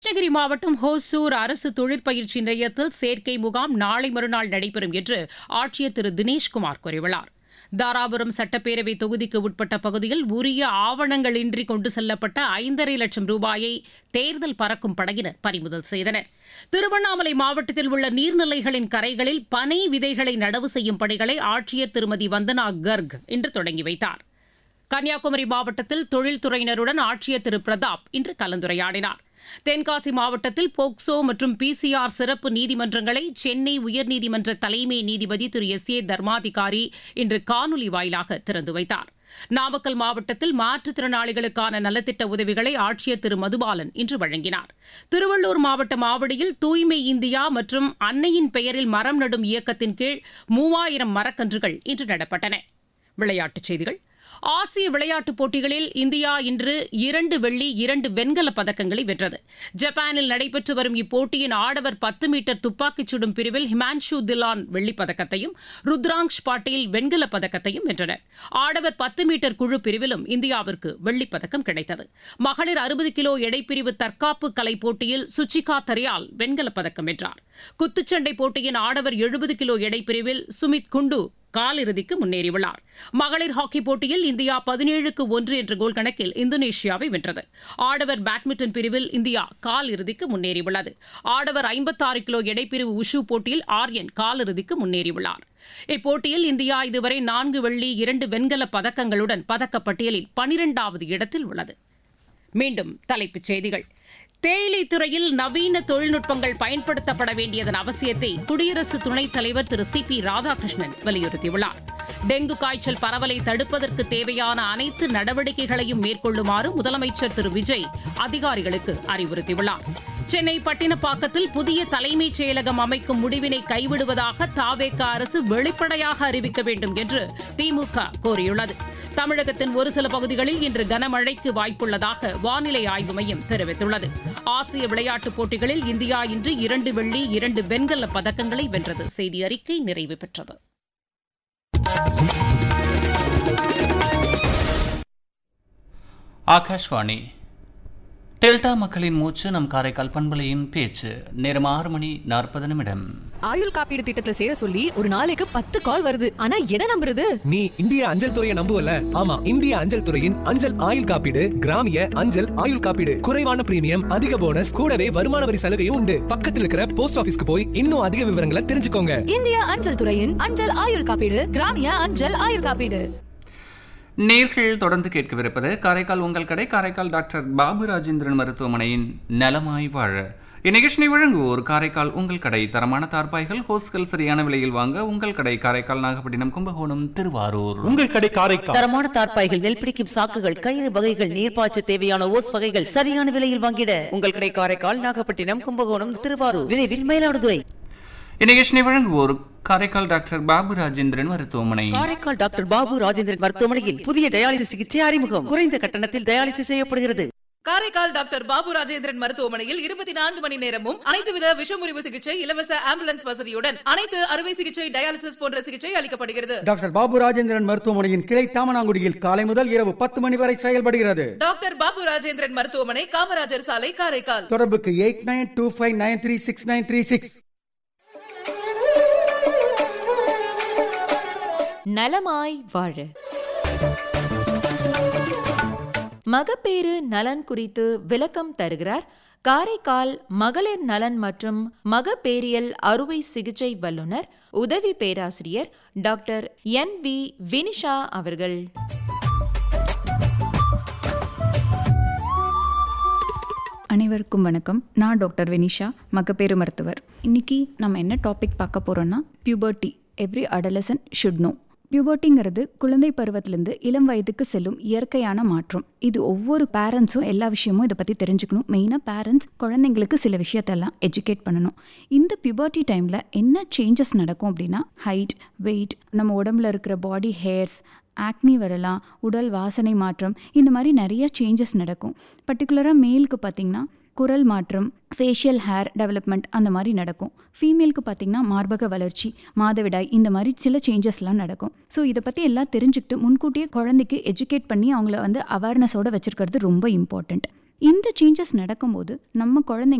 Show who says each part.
Speaker 1: கிருஷ்ணகிரி மாவட்டம் ஹோசூர் அரசு தொழிற்பயிற்சி நிலையத்தில் சேர்க்கை முகாம் நாளை மறுநாள் நடைபெறும் என்று ஆட்சியர் திரு தினேஷ்குமார் கூறியுள்ளார் தாராபுரம் சட்டப்பேரவை தொகுதிக்கு உட்பட்ட பகுதியில் உரிய ஆவணங்களின்றி கொண்டு செல்லப்பட்ட ஐந்தரை லட்சம் ரூபாயை தேர்தல் பறக்கும் படையினர் பறிமுதல் செய்தனர் திருவண்ணாமலை மாவட்டத்தில் உள்ள நீர்நிலைகளின் கரைகளில் பனை விதைகளை நடவு செய்யும் பணிகளை ஆட்சியர் திருமதி வந்தனா கர்க் இன்று தொடங்கி வைத்தார் கன்னியாகுமரி மாவட்டத்தில் தொழில்துறையினருடன் ஆட்சியர் திரு பிரதாப் இன்று கலந்துரையாடினார் தென்காசி மாவட்டத்தில் போக்சோ மற்றும் பிசிஆர் சிறப்பு நீதிமன்றங்களை சென்னை உயர்நீதிமன்ற தலைமை நீதிபதி திரு எஸ் ஏ தர்மாதிகாரி இன்று காணொலி வாயிலாக திறந்து வைத்தார் நாமக்கல் மாவட்டத்தில் மாற்றுத்திறனாளிகளுக்கான நலத்திட்ட உதவிகளை ஆட்சியர் திரு மதுபாலன் இன்று வழங்கினார் திருவள்ளூர் மாவட்டம் ஆவடியில் தூய்மை இந்தியா மற்றும் அன்னையின் பெயரில் மரம் நடும் இயக்கத்தின் கீழ் மூவாயிரம் மரக்கன்றுகள் இன்று நடப்பட்டன விளையாட்டுச் செய்திகள் ஆசிய விளையாட்டுப் போட்டிகளில் இந்தியா இன்று இரண்டு வெள்ளி இரண்டு வெண்கலப் பதக்கங்களை வென்றது ஜப்பானில் நடைபெற்று வரும் இப்போட்டியின் ஆடவர் பத்து மீட்டர் துப்பாக்கிச் சுடும் பிரிவில் ஹிமான்ஷு தில்லான் வெள்ளிப் பதக்கத்தையும் ருத்ராங்ஷ் பாட்டீல் வெண்கலப் பதக்கத்தையும் வென்றனர் ஆடவர் பத்து மீட்டர் குழு பிரிவிலும் இந்தியாவிற்கு வெள்ளிப் பதக்கம் கிடைத்தது மகளிர் அறுபது கிலோ எடைப்பிரிவு தற்காப்பு கலை போட்டியில் சுச்சிகா தரியால் வெண்கலப் பதக்கம் வென்றார் குத்துச்சண்டை போட்டியின் ஆடவர் எழுபது கிலோ எடைப்பிரிவில் சுமித் குண்டு காலிறுதிக்கு முன்னேறியுள்ளார் மகளிர் ஹாக்கி போட்டியில் இந்தியா பதினேழுக்கு ஒன்று என்ற கோல் கணக்கில் இந்தோனேஷியாவை வென்றது ஆடவர் பேட்மிண்டன் பிரிவில் இந்தியா காலிறுதிக்கு முன்னேறியுள்ளது ஆடவர் ஐம்பத்தாறு கிலோ எடைப்பிரிவு உஷு போட்டியில் ஆர்யன் காலிறுதிக்கு முன்னேறியுள்ளார் இப்போட்டியில் இந்தியா இதுவரை நான்கு வெள்ளி இரண்டு வெண்கலப் பதக்கங்களுடன் பதக்கப்பட்டியலில் பனிரெண்டாவது இடத்தில் உள்ளது மீண்டும் தலைப்புச் செய்திகள் தேயிலை துறையில் நவீன தொழில்நுட்பங்கள் பயன்படுத்தப்பட வேண்டியதன் அவசியத்தை குடியரசு துணைத் தலைவர் திரு சி பி ராதாகிருஷ்ணன் வலியுறுத்தியுள்ளார் டெங்கு காய்ச்சல் பரவலை தடுப்பதற்கு தேவையான அனைத்து நடவடிக்கைகளையும் மேற்கொள்ளுமாறு முதலமைச்சர் திரு விஜய் அதிகாரிகளுக்கு அறிவுறுத்தியுள்ளார் சென்னை பட்டினப்பாக்கத்தில் புதிய தலைமைச் செயலகம் அமைக்கும் முடிவினை கைவிடுவதாக தாவேக அரசு வெளிப்படையாக அறிவிக்க வேண்டும் என்று திமுக கோரியுள்ளது தமிழகத்தின் ஒரு சில பகுதிகளில் இன்று கனமழைக்கு வாய்ப்புள்ளதாக வானிலை ஆய்வு மையம் தெரிவித்துள்ளது ஆசிய விளையாட்டுப் போட்டிகளில் இந்தியா இன்று இரண்டு வெள்ளி இரண்டு வெண்கல பதக்கங்களை வென்றது செய்தி அறிக்கை நிறைவு பெற்றது
Speaker 2: ஆகாஷ்வாணி டெல்டா மக்களின் மூச்சு நம் காரைக்கால் பண்பலையின் பேச்சு நேரம் ஆறு மணி நாற்பது நிமிடம்
Speaker 3: ஆயுள் காப்பீடு திட்டத்துல சேர சொல்லி ஒரு நாளைக்கு பத்து கால் வருது ஆனா எதை நம்புறது
Speaker 4: நீ இந்திய அஞ்சல் துறையை நம்புவல ஆமா இந்திய அஞ்சல் துறையின் அஞ்சல் ஆயுள் காப்பீடு கிராமிய அஞ்சல் ஆயுள் காப்பீடு குறைவான பிரீமியம் அதிக போனஸ் கூடவே வருமான வரி சலுகையும் உண்டு பக்கத்தில் இருக்கிற போஸ்ட் ஆபீஸ்க்கு போய் இன்னும் அதிக விவரங்களை தெரிஞ்சுக்கோங்க
Speaker 3: இந்திய அஞ்சல் துறையின் அஞ்சல் ஆயுள் காப்பீடு கிராமிய அஞ்சல் ஆயுள் காப்பீடு
Speaker 2: நேர்கள் தொடர்ந்து கேட்கவிருப்பது காரைக்கால் உங்கள் கடை காரைக்கால் டாக்டர் பாபு ராஜேந்திரன் மருத்துவமனையின் நலமாய் வாழ இந்நிகழ்ச்சியை வழங்குவோர் காரைக்கால் உங்கள் கடை தரமான தார்பாய்கள் ஹோஸ்கள் சரியான விலையில் வாங்க உங்கள் கடை காரைக்கால் நாகப்பட்டினம் கும்பகோணம் திருவாரூர்
Speaker 5: உங்கள் கடை காரைக்கால்
Speaker 6: தரமான தார்ப்பாய்கள் நெல் பிடிக்கும் சாக்குகள் கயிறு வகைகள் நீர்ப்பாய்ச்ச தேவையான ஓஸ் வகைகள் சரியான விலையில் வாங்கிட உங்கள் கடை காரைக்கால் நாகப்பட்டினம் கும்பகோணம் திருவாரூர் விரைவில் மயிலாடுதுறை
Speaker 2: இந்நிகழ்ச்சியை வழங்குவோர் காரைக்கால் டாக்டர் பாபு ராஜேந்திரன் மருத்துவமனை
Speaker 6: காரைக்கால் டாக்டர் பாபு ராஜேந்திரன் மருத்துவமனையில் புதிய டயாலிசிஸ் சிகிச்சை அறிமுகம் குறைந்த கட்டணத்தில் டயாலிசிஸ் செய்யப்படுகிறது
Speaker 7: காரைக்கால் டாக்டர் பாபு ராஜேந்திரன் மருத்துவமனையில் இருபத்தி நான்கு மணி நேரமும் அனைத்து வித விஷமுறிவு சிகிச்சை இலவச ஆம்புலன்ஸ் வசதியுடன் அனைத்து அறுவை சிகிச்சை டயாலிசிஸ் போன்ற சிகிச்சை அளிக்கப்படுகிறது
Speaker 5: டாக்டர் பாபு ராஜேந்திரன் மருத்துவமனையின் கிளை தாமனாங்குடியில் காலை முதல் இரவு பத்து மணி வரை செயல்படுகிறது
Speaker 7: டாக்டர் பாபு ராஜேந்திரன் மருத்துவமனை காமராஜர் சாலை காரைக்கால்
Speaker 5: தொடர்புக்கு eight nine two five nine three six nine three six
Speaker 8: நலமாய் வாழ மகப்பேறு நலன் குறித்து விளக்கம் தருகிறார் காரைக்கால் மகளிர் நலன் மற்றும் மகப்பேரியல் அறுவை சிகிச்சை வல்லுநர் உதவி பேராசிரியர் டாக்டர் என் வி வினிஷா அவர்கள்
Speaker 9: அனைவருக்கும் வணக்கம் நான் டாக்டர் வினிஷா மகப்பேறு மருத்துவர் இன்னைக்கு நம்ம என்ன டாபிக் பார்க்க போகிறோம்னா puberty every adolescent should know பியூபர்ட்டிங்கிறது குழந்தை பருவத்திலேருந்து இளம் வயதுக்கு செல்லும் இயற்கையான மாற்றம் இது ஒவ்வொரு பேரண்ட்ஸும் எல்லா விஷயமும் இதை பற்றி தெரிஞ்சுக்கணும் மெயினாக பேரண்ட்ஸ் குழந்தைங்களுக்கு சில விஷயத்தெல்லாம் எஜுகேட் பண்ணணும் இந்த பியூபர்ட்டி டைமில் என்ன சேஞ்சஸ் நடக்கும் அப்படின்னா ஹைட் வெயிட் நம்ம உடம்புல இருக்கிற பாடி ஹேர்ஸ் ஆக்னி வரலாம் உடல் வாசனை மாற்றம் இந்த மாதிரி நிறைய சேஞ்சஸ் நடக்கும் பர்டிகுலராக மேலுக்கு பார்த்திங்கன்னா குரல் மாற்றம் ஃபேஷியல் ஹேர் டெவலப்மெண்ட் அந்த மாதிரி நடக்கும் ஃபீமேலுக்கு பார்த்திங்கன்னா மார்பக வளர்ச்சி மாதவிடாய் இந்த மாதிரி சில சேஞ்சஸ்லாம் நடக்கும் ஸோ இதை பற்றி எல்லாம் தெரிஞ்சுக்கிட்டு முன்கூட்டியே குழந்தைக்கு எஜுகேட் பண்ணி அவங்கள வந்து அவேர்னஸோடு வச்சுருக்கிறது ரொம்ப இம்பார்ட்டண்ட் இந்த சேஞ்சஸ் நடக்கும்போது நம்ம குழந்தைங்க